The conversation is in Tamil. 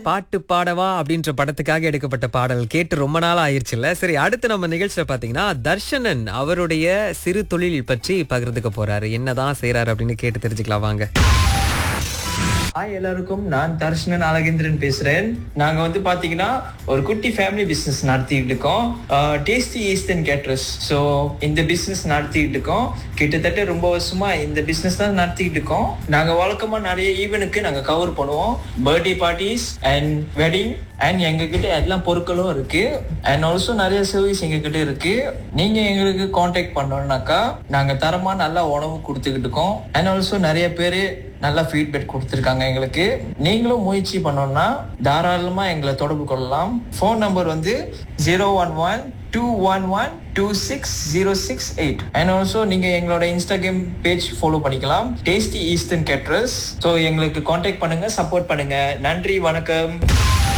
பாட்டு பாடவா அப்படின்ற படத்துக்காக எடுக்கப்பட்ட பாடல் கேட்டு ரொம்ப நாள் ஆயிருச்சுல்ல சரி அடுத்து நம்ம நிகழ்ச்சியில பாத்தீங்கன்னா தர்ஷனன் அவருடைய சிறு தொழில் பற்றி பகிர்ந்துக்க போறாரு என்னதான் செய்யறாரு அப்படின்னு கேட்டு தெரிஞ்சுக்கலாம் வாங்க ஹாய் எல்லாருக்கும் நான் தர்ஷனன் அழகேந்திரன் பேசுறேன் நாங்க வந்து பாத்தீங்கன்னா ஒரு குட்டி ஃபேமிலி பிசினஸ் நடத்திட்டு இருக்கோம் டேஸ்டி ஈஸ்டர்ன் கேட்ரஸ் ஸோ இந்த பிசினஸ் நடத்திட்டு இருக்கோம் கிட்டத்தட்ட ரொம்ப வருஷமா இந்த பிசினஸ் தான் நடத்திட்டு இருக்கோம் நாங்க வழக்கமா நிறைய ஈவெனுக்கு நாங்க கவர் பண்ணுவோம் birthday parties and wedding and எங்க கிட்ட எல்லா பொருட்களும் இருக்கு அண்ட் ஆல்சோ நிறைய சர்வீஸ் எங்க கிட்ட இருக்கு நீங்க எங்களுக்கு காண்டாக்ட் பண்ணோம்னாக்கா நாங்க தரமா நல்லா உணவு கொடுத்துக்கிட்டு இருக்கோம் அண்ட் ஆல்சோ நிறைய பேரு நல்லா ஃபீட்பேக் கொடுத்துருக்காங்க எங்களுக்கு நீங்களும் முயற்சி பண்ணோம்னா தாராளமா எங்களை தொடர்பு கொள்ளலாம் ஃபோன் நம்பர் வந்து zero one one two one one two six zero six eight and also நீங்க எங்களோட இன்ஸ்டாகிராம் பேஜ் ஃபாலோ பண்ணிக்கலாம் டேஸ்டி ஈஸ்டர்ன் கேட்ரஸ் ஸோ எங்களுக்கு காண்டாக்ட் பண்ணுங்க சப்போர்ட் பண்ணுங்க நன்றி வணக்கம்